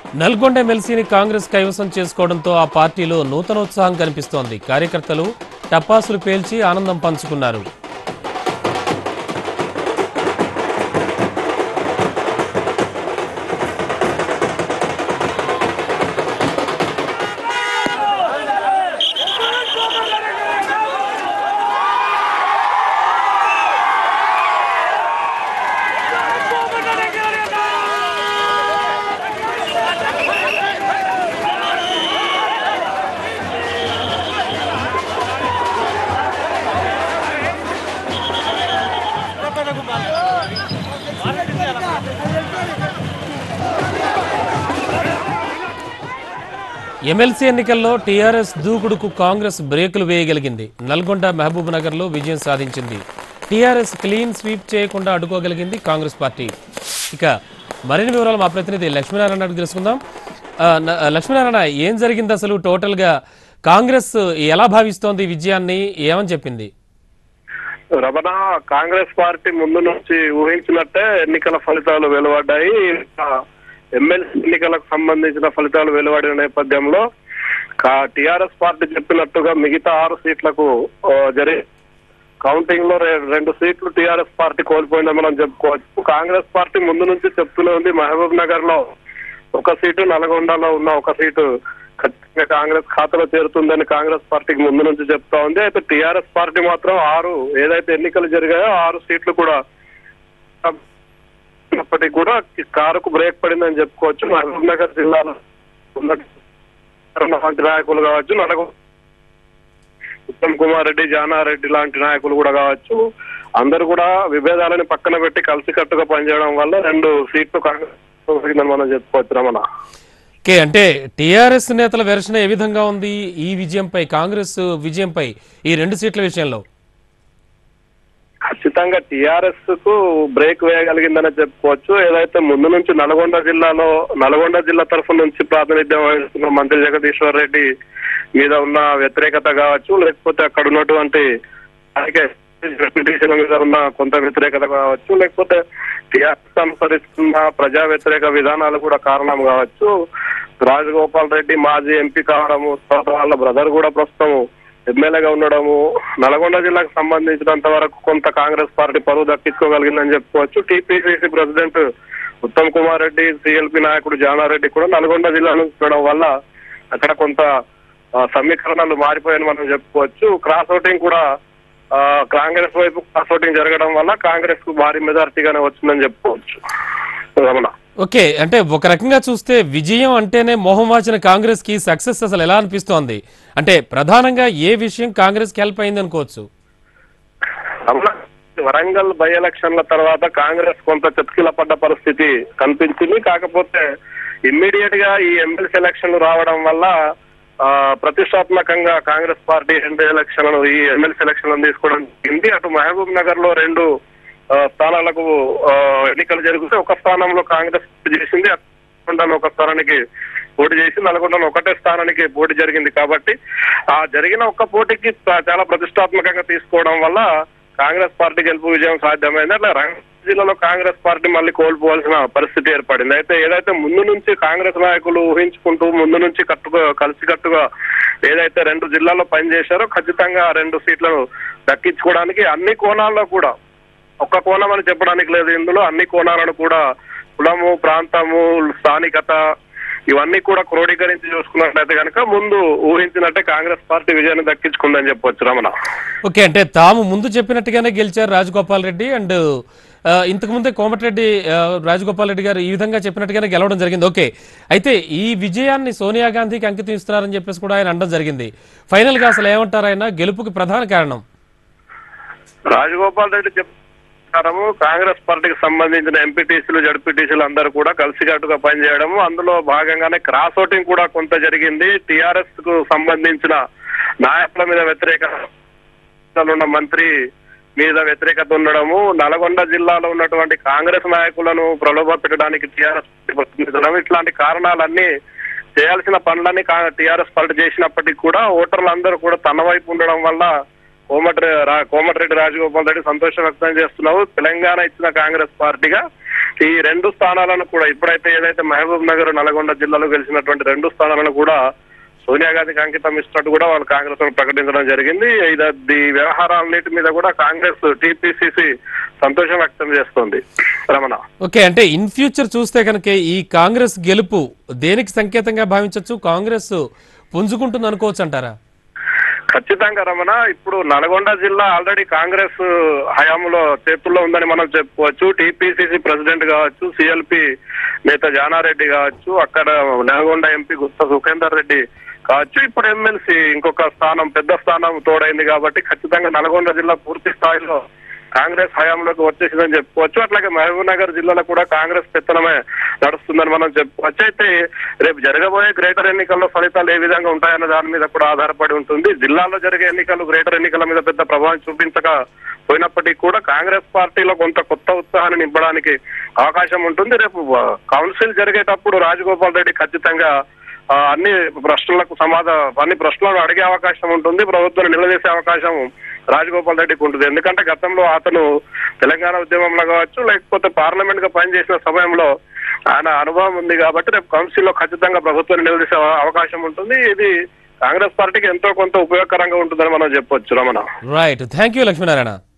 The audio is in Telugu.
నల్గొండ ఎమ్మెల్సీని కాంగ్రెస్ కైవసం చేసుకోవడంతో ఆ పార్టీలో నూతనోత్సాహం కనిపిస్తోంది కార్యకర్తలు టపాసులు పేల్చి ఆనందం పంచుకున్నారు ఎమ్మెల్సీ ఎన్నికల్లో టీఆర్ఎస్ దూకుడుకు కాంగ్రెస్ బ్రేకులు వేయగలిగింది నల్గొండ మహబూబ్ నగర్ లో విజయం సాధించింది టీఆర్ఎస్ క్లీన్ స్వీప్ చేయకుండా అడ్డుకోగలిగింది కాంగ్రెస్ పార్టీ ఇక మరిన్ని వివరాలు మా ప్రతినిధి లక్ష్మీనారాయణ అడిగి తెలుసుకుందాం ఆ, న- లక్ష్మీనారాయణ ఏం జరిగింది అసలు టోటల్ గా కాంగ్రెస్ ఎలా భావిస్తోంది ఈ విజయాన్ని ఏమని చెప్పింది రమణ కాంగ్రెస్ పార్టీ ముందు నుంచి ఊహించినట్టే ఎన్నికల ఫలితాలు వెలువడ్డాయి ఎమ్మెల్సీ ఎన్నికలకు సంబంధించిన ఫలితాలు వెలువడిన నేపథ్యంలో టిఆర్ఎస్ పార్టీ చెప్పినట్టుగా మిగతా ఆరు సీట్లకు ఆ, జరిగే కౌంటింగ్ లో రె- రెండు సీట్లు టిఆర్ఎస్ పార్టీ కోల్పోయిందని మనం చెప్పుకోవచ్చు కాంగ్రెస్ పార్టీ ముందు నుంచి చెప్తూనే ఉంది మహబూబ్ నగర్ లో ఒక సీటు నల్గొండలో ఉన్న ఒక సీటు ఖచ్చితంగా కాంగ్రెస్ ఖాతాలో చేరుతుందని కాంగ్రెస్ పార్టీకి ముందు నుంచి చెప్తా ఉంది అయితే టిఆర్ఎస్ పార్టీ మాత్రం ఆరు ఏదైతే ఎన్నికలు జరిగాయో ఆరు సీట్లు కూడా ఉన్నప్పటికీ కూడా ఈ కారుకు బ్రేక్ పడిందని చెప్పుకోవచ్చు మహబూబ్ నగర్ జిల్లాలో ఉన్న వంటి నాయకులు కావచ్చు నల్గొండ ఉత్తమ్ కుమార్ రెడ్డి జానారెడ్డి లాంటి నాయకులు కూడా కావచ్చు అందరూ కూడా విభేదాలని పక్కన పెట్టి కలిసికట్టుగా పనిచేయడం వల్ల రెండు సీట్లు కాంగ్రెస్ పోయిందని మనం చెప్పుకోవచ్చు రమణ ఓకే అంటే టీఆర్ఎస్ నేతల వెర్షన్ ఏ విధంగా ఉంది ఈ విజయంపై కాంగ్రెస్ విజయంపై ఈ రెండు సీట్ల విషయంలో ఖచ్చితంగా టిఆర్ఎస్ కు బ్రేక్ వేయగలిగిందని చెప్పుకోవచ్చు ఏదైతే ముందు నుంచి నల్గొండ జిల్లాలో నల్గొండ జిల్లా తరఫు నుంచి ప్రాతినిధ్యం వహిస్తున్న మంత్రి జగదీశ్వర్ రెడ్డి మీద ఉన్న వ్యతిరేకత కావచ్చు లేకపోతే అక్కడ ఉన్నటువంటి పిటిషన్ మీద ఉన్న కొంత వ్యతిరేకత కావచ్చు లేకపోతే టిఆర్ఎస్ అనుసరిస్తున్న ప్రజా వ్యతిరేక విధానాలు కూడా కారణం కావచ్చు రాజగోపాల్ రెడ్డి మాజీ ఎంపీ కావడము తర్వాత వాళ్ళ బ్రదర్ కూడా ప్రస్తుతం ఎమ్మెల్యేగా ఉండడము నల్గొండ జిల్లాకు సంబంధించినంత వరకు కొంత కాంగ్రెస్ పార్టీ పరువు దక్కించుకోగలిగిందని చెప్పుకోవచ్చు TPCC president Uttam Kumar Reddy CLP నాయకుడు జానారెడ్డి కూడా నల్గొండ జిల్లా నుంచి ఉండడం వల్ల అక్కడ కొంత ఆ, సమీకరణలు మారిపోయాయని మనం చెప్పుకోవచ్చు క్రాస్ ఓటింగ్ కూడా ఆ, కాంగ్రెస్ వైపు క్రాస్ ఓటింగ్ జరగడం వల్ల కాంగ్రెస్ కు భారీ మెజార్టీగానే వచ్చిందని చెప్పుకోవచ్చు రమణ ఓకే అంటే ఒక రకంగా చూస్తే విజయం అంటేనే మొహం వాచిన కాంగ్రెస్ కి సక్సెస్ అసలు ఎలా అనిపిస్తోంది అంటే ప్రధానంగా ఏ విషయం కాంగ్రెస్ కి హెల్ప్ అయింది అనుకోవచ్చు రమణ, వరంగల్ బై ఎలక్షన్ల తర్వాత కాంగ్రెస్ కొంత చతికిల పడ్డ పరిస్థితి కనిపించింది కాకపోతే ఇమ్మీడియట్ గా ఈ ఎమ్మెల్సీ ఎలక్షన్లు రావడం వల్ల ఆ, ప్రతిష్టాత్మకంగా కాంగ్రెస్ పార్టీ రెండు ఎలక్షన్లను ఈ ఎమ్మెల్సీ ఎలక్షన్లను తీసుకోవడం జరిగింది అటు మహబూబ్ నగర్ లో రెండు ఆ, స్థానాలకు ఆ, ఎన్నికలు జరిగితే ఒక స్థానంలో కాంగ్రెస్ పోటీ చేసింది నల్గొండలో ఒక స్థానానికి పోటీ చేసి నల్గొండలో ఒకటే స్థానానికి పోటీ జరిగింది కాబట్టి ఆ జరిగిన ఒక్క పోటీకి చా- చాలా ప్రతిష్టాత్మకంగా తీసుకోవడం వల్ల కాంగ్రెస్ పార్టీ గెలుపు విజయం సాధ్యమైంది అట్లా రంగారెడ్డి జిల్లాలో కాంగ్రెస్ పార్టీ మళ్ళీ కోల్పోవాల్సిన పరిస్థితి ఏర్పడింది అయితే ఏదైతే ముందు నుంచి కాంగ్రెస్ నాయకులు ఊహించుకుంటూ ముందు నుంచి కట్టుగా కలిసికట్టుగా ఏదైతే రెండు జిల్లాల్లో పనిచేశారో ఖచ్చితంగా ఆ రెండు సీట్లను దక్కించుకోవడానికి అన్ని కోణాల్లో కూడా ఒక్క కోణం అని చెప్పడానికి లేదు ఇందులో అన్ని కోణాలను కూడా కులము ప్రాంతము స్థానికత ఇవన్నీ కూడా క్రోడీకరించి చూసుకున్నట్లయితే కనుక ముందు ఊహించినట్టే కాంగ్రెస్ పార్టీ విజయాన్ని దక్కించుకుందని చెప్పొచ్చు రమణ ఓకే అంటే తాము ముందు చెప్పినట్టుగానే గెలిచారు రాజగోపాల్ రెడ్డి అండ్ ఆ, ఇంతకు ముందే కోమటిరెడ్డి ఆ, రాజగోపాల్ రెడ్డి గారు ఈ విధంగా చెప్పినట్టుగానే గెలవడం జరిగింది ఓకే అయితే ఈ విజయాన్ని సోనియా గాంధీకి అంకితం ఇస్తున్నారని చెప్పేసి కూడా ఆయన అనడం జరిగింది ఫైనల్ గా అసలు ఏమంటారు ఆయన గెలుపుకి ప్రధాన కారణం రాజగోపాల్ రెడ్డి చెప్పారు కాంగ్రెస్ పార్టీకి సంబంధించిన ఎంపీటీసీలు జడ్పీటీసీలు అందరూ కూడా కలిసికట్టుగా పనిచేయడము అందులో భాగంగానే క్రాస్ ఓటింగ్ కూడా కొంత జరిగింది టిఆర్ఎస్ కు సంబంధించిన నాయకుల మీద వ్యతిరేకత ఉన్న మంత్రి మీద వ్యతిరేకత ఉండడము నల్గొండ జిల్లాలో ఉన్నటువంటి కాంగ్రెస్ నాయకులను ప్రలోభ పెట్టడానికి టిఆర్ఎస్ ప్రయత్నించడం ఇట్లాంటి కారణాలన్నీ చేయాల్సిన పనులన్నీ టిఆర్ఎస్ పార్టీ చేసినప్పటికీ కూడా ఓటర్లందరూ కూడా తన వైపు ఉండడం వల్ల కోమటి రా- కోమటిరెడ్డి రాజగోపాల్ రెడ్డి సంతోషం వ్యక్తం చేస్తున్నారు తెలంగాణ ఇచ్చిన కాంగ్రెస్ పార్టీగా ఈ రెండు స్థానాలను కూడా ఇప్పుడైతే ఏదైతే మహబూబ్ నగర్ నల్గొండ జిల్లాలో గెలిచినటువంటి రెండు స్థానాలను కూడా సోనియా గాంధీకి అంకితం ఇస్తున్నట్టు కూడా వాళ్ళు కాంగ్రెస్ వాళ్ళు ప్రకటించడం జరిగింది ఇది ఈ వ్యవహారాలన్నిటి మీద కూడా కాంగ్రెస్ టీపీసీసీ సంతోషం వ్యక్తం చేస్తోంది రమణ ఓకే అంటే ఇన్ ఫ్యూచర్ చూస్తే కనుక ఈ కాంగ్రెస్ గెలుపు దేనికి సంకేతంగా భావించవచ్చు కాంగ్రెస్ పుంజుకుంటుంది అనుకోవచ్చు అంటారా ఖచ్చితంగా రమణ ఇప్పుడు నల్గొండ జిల్లా ఆల్రెడీ కాంగ్రెస్ హయాంలో చేతుల్లో ఉందని మనం చెప్పుకోవచ్చు టీపీసీసీ ప్రెసిడెంట్ కావచ్చు సిఎల్పి నేత జానారెడ్డి కావచ్చు అక్కడ నల్గొండ ఎంపీ గుత్త సుఖేందర్ రెడ్డి కావచ్చు ఇప్పుడు ఎమ్మెల్సీ ఇంకొక స్థానం పెద్ద స్థానం తోడైంది కాబట్టి ఖచ్చితంగా నల్గొండ జిల్లా పూర్తి స్థాయిలో కాంగ్రెస్ హయాంలోకి వచ్చేసిందని చెప్పుకోవచ్చు అట్లాగే మహబూబ్ నగర్ జిల్లాలో కూడా కాంగ్రెస్ పెత్తనమే నడుస్తుందని మనం చెప్పుకోవచ్చు అయితే రేపు జరగబోయే గ్రేటర్ ఎన్నికల్లో ఫలితాలు ఏ విధంగా ఉంటాయన్న దాని మీద కూడా ఆధారపడి ఉంటుంది జిల్లాలో జరిగే ఎన్నికలు గ్రేటర్ ఎన్నికల మీద పెద్ద ప్రభావం చూపించక పోయినప్పటికీ కూడా కాంగ్రెస్ పార్టీలో కొంత కొత్త ఉత్సాహాన్ని నింపడానికి అవకాశం ఉంటుంది రేపు కౌన్సిల్ జరిగేటప్పుడు రాజగోపాల్ రెడ్డి ఖచ్చితంగా ఆ, అన్ని ప్రశ్నలకు సమాధానం అన్ని ప్రశ్నలను అడిగే అవకాశం ఉంటుంది ప్రభుత్వాన్ని నిలదీసే అవకాశం రాజగోపాల్ రెడ్డికి ఉంటుంది ఎందుకంటే గతంలో అతను తెలంగాణ ఉద్యమంలో కావచ్చు లేకపోతే పార్లమెంట్ గా పనిచేసిన సమయంలో ఆయన అనుభవం ఉంది కాబట్టి రేపు కౌన్సిల్ లో ఖచ్చితంగా ప్రభుత్వాన్ని నిలదీసే అవకాశం ఉంటుంది ఇది కాంగ్రెస్ పార్టీకి ఎంతో కొంత ఉపయోగకరంగా ఉంటుందని మనం చెప్పొచ్చు Ramana right thank you Lakshminarayana